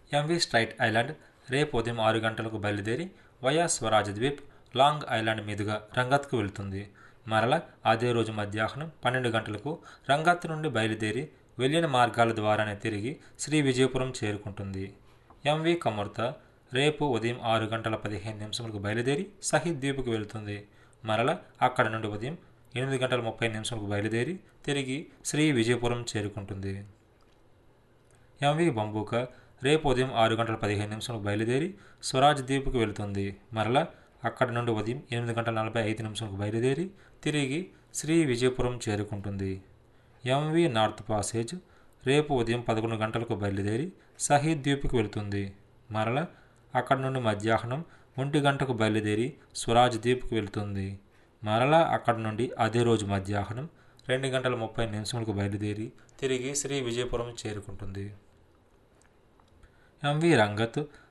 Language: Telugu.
ఎంవి స్ట్రైట్ ఐలాండ్ రేపు ఉదయం ఆరు గంటలకు బయలుదేరి via Swaraj Dweep long island మీదుగా రంగత్కు వెళ్తుంది మరల అదే రోజు మధ్యాహ్నం పన్నెండు గంటలకు రంగత్ నుండి బయలుదేరి వెళ్ళిన మార్గాల ద్వారానే తిరిగి శ్రీ విజయపురం చేరుకుంటుంది ఎంవి కమర్త రేపు ఉదయం ఆరు గంటల పదిహేను నిమిషములకు బయలుదేరి సహీద్ ద్వీప్కు వెళుతుంది మరల అక్కడ నుండి ఉదయం ఎనిమిది గంటల ముప్పై నిమిషములకు బయలుదేరి తిరిగి శ్రీ విజయపురం చేరుకుంటుంది ఎంవి బంబూక రేపు ఉదయం ఆరు గంటల పదిహేను నిమిషాలకు బయలుదేరి స్వరాజ్ ద్వీప్కు వెళుతుంది మరలా అక్కడ నుండి ఉదయం ఎనిమిది గంటల నలభై ఐదు నిమిషాలకు బయలుదేరి తిరిగి శ్రీ విజయపురం చేరుకుంటుంది ఎంవి నార్త్ పాసేజ్ రేపు ఉదయం పదకొండు గంటలకు బయలుదేరి సహీద్ ద్వీప్కు వెళుతుంది మరల అక్కడ నుండి మధ్యాహ్నం ఒంటి గంటకు బయలుదేరి స్వరాజ్ ద్వీప్కు వెళుతుంది మరలా అక్కడ నుండి అదే రోజు మధ్యాహ్నం రెండు గంటల ముప్పై నిమిషములకు బయలుదేరి తిరిగి శ్రీ విజయపురం చేరుకుంటుంది ఎంవి రంగత్